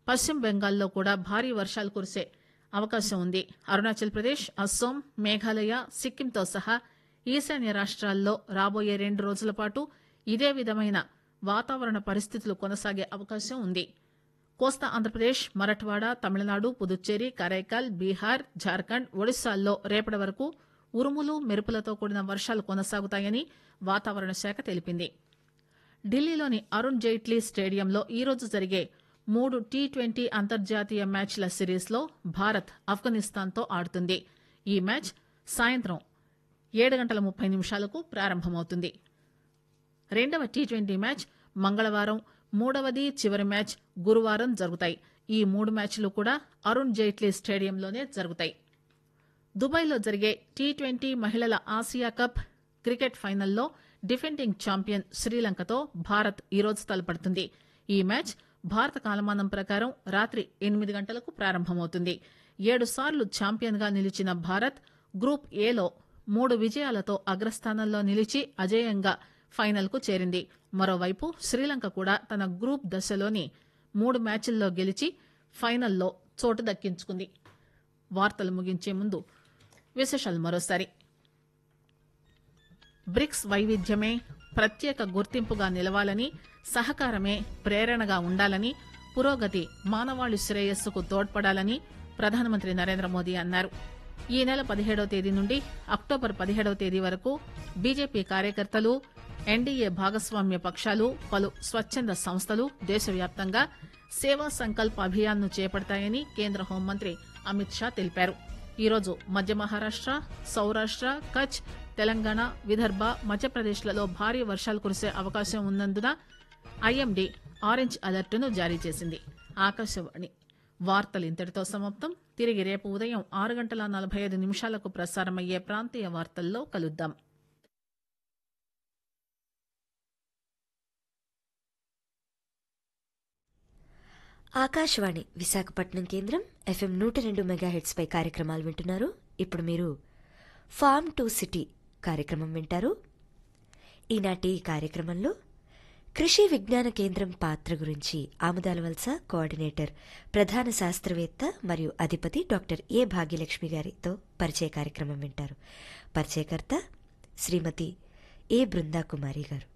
పశ్చిమ బెంగాల్లో కూడా భారీ వర్షాలు కురిసే అవకాశం ఉంది అరుణాచల్ ప్రదేశ్ అస్సోం మేఘాలయ సిక్కింతో సహా ఈశాన్య రాష్ట్రాల్లో రాబోయే రెండు రోజుల పాటు ఇదే విధమైన వాతావరణ పరిస్థితులు కొనసాగే అవకాశం ఉంది కోస్తా ఆంధ్రప్రదేశ్ మరఠ్వాడ తమిళనాడు పుదుచ్చేరి కరైకాల్ బీహార్ జార్ఖండ్ ఒడిశాల్లో రేపటి వరకు ఉరుములు మెరుపులతో కూడిన వర్షాలు కొనసాగుతాయని వాతావరణ శాఖ తెలిపింది ఢిల్లీలోని అరుణ్ జైట్లీ స్టేడియంలో ఈరోజు జరిగే మూడు టీ ట్వంటీ అంతర్జాతీయ మ్యాచ్ల సిరీస్లో భారత్ ఆఫ్ఘనిస్తాన్తో ఆడుతుంది ఈ మ్యాచ్ సాయంత్రం ఏడు గంటల ముప్పై నిమిషాలకు ప్రారంభమవుతుంది రెండవ టీ ట్వంటీ మ్యాచ్ మంగళవారం మూడవది చివరి మ్యాచ్ గురువారం జరుగుతాయి ఈ మూడు మ్యాచ్లు కూడా అరుణ్ జైట్లీ స్టేడియంలోనే జరుగుతాయి దుబాయ్లో జరిగే టీ ట్వంటీ మహిళల ఆసియా కప్ క్రికెట్ ఫైనల్లో డిఫెండింగ్ ఛాంపియన్ శ్రీలంకతో భారత్ ఈరోజు తలపడుతుంది ఈ మ్యాచ్ భారత కాలమానం ప్రకారం రాత్రి ఎనిమిది గంటలకు ప్రారంభమవుతుంది ఏడు సార్లు ఛాంపియన్ గా నిలిచిన భారత్ గ్రూప్ ఏలో మూడు విజయాలతో అగ్రస్థానంలో నిలిచి అజేయంగా ఫైనల్ కు చేరింది మరోవైపు శ్రీలంక కూడా తన గ్రూప్ దశలోని మూడు మ్యాచ్ల్లో గెలిచి ఫైనల్లో చోటు దక్కించుకుంది వార్తలు ముగించే ముందు విశేషాలు మరోసారి బ్రిక్స్ వైవిధ్యమే ప్రత్యేక గుర్తింపుగా నిలవాలని సహకారమే ప్రేరణగా ఉండాలని పురోగతి మానవాళి శ్రేయస్సుకు తోడ్పడాలని ప్రధానమంత్రి నరేంద్ర మోదీ అన్నారు ఈ నెల పదిహేడవ తేదీ నుండి అక్టోబర్ పదిహేడవ తేదీ వరకు బీజేపీ కార్యకర్తలు ఎన్డీఏ భాగస్వామ్య పక్షాలు పలు స్వచ్ఛంద సంస్థలు దేశవ్యాప్తంగా సేవా సంకల్ప్ అభియాన్ను చేపడతాయని కేంద్ర హోంమంత్రి అమిత్ షా తెలిపారు ఈరోజు మధ్య మహారాష్ట సౌరాష్ట కచ్ తెలంగాణ విదర్భ మధ్యప్రదేశ్లలో భారీ వర్షాలు కురిసే అవకాశం ఉన్నందున ఐఎండీ ఆరెంజ్ అలర్టును జారీ చేసింది ఆకాశవాణి వార్తలు ఇంతటితో సమాప్తం తిరిగి రేపు ఉదయం ఆరు గంటల నలభై ఐదు నిమిషాలకు ప్రసారమయ్యే ప్రాంతీయ వార్తల్లో కలుద్దాం ఆకాశవాణి విశాఖపట్నం కేంద్రం ఎఫ్ఎం నూట రెండు మెగాహెట్స్ పై కార్యక్రమాలు వింటున్నారు ఇప్పుడు మీరు ఫార్మ్ టు సిటీ కార్యక్రమం వింటారు ఈనాటి ఈ కార్యక్రమంలో కృషి విజ్ఞాన కేంద్రం పాత్ర గురించి ఆముదాల వలస కోఆర్డినేటర్ ప్రధాన శాస్త్రవేత్త మరియు అధిపతి డాక్టర్ ఏ భాగ్యలక్ష్మి గారితో పరిచయ కార్యక్రమం వింటారు పరిచయకర్త శ్రీమతి ఏ బృందా కుమారి గారు